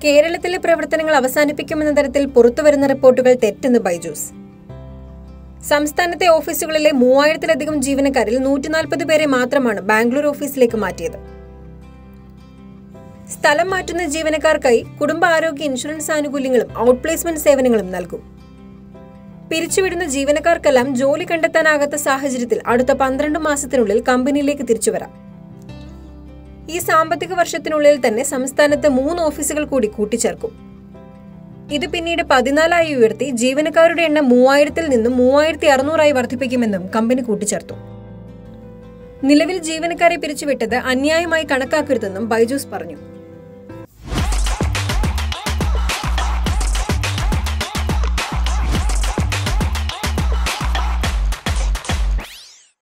കേരളത്തിലെ പ്രവർത്തനങ്ങൾ അവസാനിപ്പിക്കുമെന്ന തരത്തിൽ പുറത്തുവരുന്ന റിപ്പോർട്ടുകൾ തെറ്റെന്ന് ബൈജൂസ് സംസ്ഥാനത്തെ ഓഫീസുകളിലെ മൂവായിരത്തിലധികം ജീവനക്കാരിൽ നൂറ്റിനാൽപ്പത് പേരെ മാത്രമാണ് ബാംഗ്ലൂർ ഓഫീസിലേക്ക് മാറ്റിയത് സ്ഥലം മാറ്റുന്ന ജീവനക്കാർക്കായി കുടുംബ ആരോഗ്യ ഇൻഷുറൻസ് ആനുകൂല്യങ്ങളും ഔട്ട് പ്ലേസ്മെന്റ് സേവനങ്ങളും നൽകും പിരിച്ചുവിടുന്ന ജീവനക്കാർക്കെല്ലാം ജോലി കണ്ടെത്താനാകാത്ത സാഹചര്യത്തിൽ അടുത്ത പന്ത്രണ്ട് മാസത്തിനുള്ളിൽ കമ്പനിയിലേക്ക് തിരിച്ചുവരാം ഈ സാമ്പത്തിക വർഷത്തിനുള്ളിൽ തന്നെ സംസ്ഥാനത്ത് മൂന്ന് ഓഫീസുകൾ കൂടി കൂട്ടിച്ചേർക്കും ഇത് പിന്നീട് പതിനാലായി ഉയർത്തി ജീവനക്കാരുടെ എണ്ണം മൂവായിരത്തിൽ നിന്നും മൂവായിരത്തി അറുന്നൂറായി വർദ്ധിപ്പിക്കുമെന്നും കമ്പനി കൂട്ടിച്ചേർത്തു നിലവിൽ ജീവനക്കാരെ പിരിച്ചുവിട്ടത് അന്യായമായി കണക്കാക്കരുതെന്നും ബൈജൂസ് പറഞ്ഞു